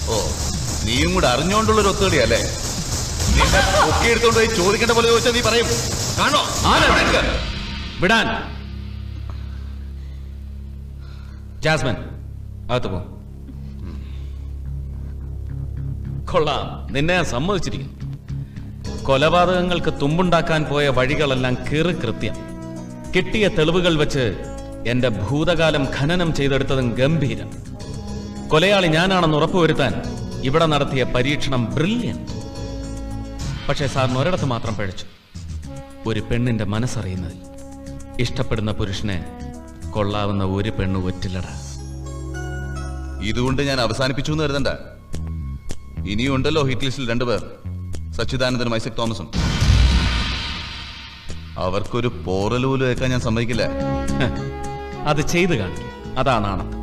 ഓ നീയും കൂടെ അറിഞ്ഞുകൊണ്ടുള്ളൊരു ഒത്തുകളിയല്ലേ നിന്നെ ഒക്കെ എടുത്തോണ്ട് പോയി ചോദിക്കേണ്ട പോലെ ചോദിച്ചാൽ നീ പറയും കാണോ ആനന്ദ്. എടുക്ക. വിടാൻ ജാസ്മിൻ അകത്ത് പോ കൊള്ളാം നിന്നെ ഞാൻ സമ്മതിച്ചിരിക്കുന്നു കൊലപാതകങ്ങൾക്ക് തുമ്പുണ്ടാക്കാൻ പോയ വഴികളെല്ലാം കീറി കൃത്യം കിട്ടിയ തെളിവുകൾ വെച്ച് എന്റെ ഭൂതകാലം ഖനനം ചെയ്തെടുത്തതും ഗംഭീരം കൊലയാളി ഞാനാണെന്ന് ഉറപ്പുവരുത്താൻ ഇവിടെ നടത്തിയ പരീക്ഷണം ബ്രില്യൻ പക്ഷേ സാറിന് ഒരിടത്ത് മാത്രം പഴിച്ചു ഒരു പെണ്ണിന്റെ മനസ്സറിയുന്നതിൽ ഇഷ്ടപ്പെടുന്ന പുരുഷനെ കൊള്ളാവുന്ന ഒരു പെണ്ണ് ഒറ്റില്ലട ഇതുകൊണ്ട് ഞാൻ അവസാനിപ്പിച്ചു എന്ന് കരുതണ്ട ഇനിയും ഉണ്ടല്ലോ ഹിറ്റ് ലിസ്റ്റിൽ രണ്ടുപേർ സച്ചിദാനന്ദനും ഐസക് തോമസും അവർക്കൊരു പോറൽ പോലും ഏൽക്കാൻ ഞാൻ സമ്മതിക്കില്ല അത് ചെയ്തു കാണിക്കും അതാണ് ആണത്ത്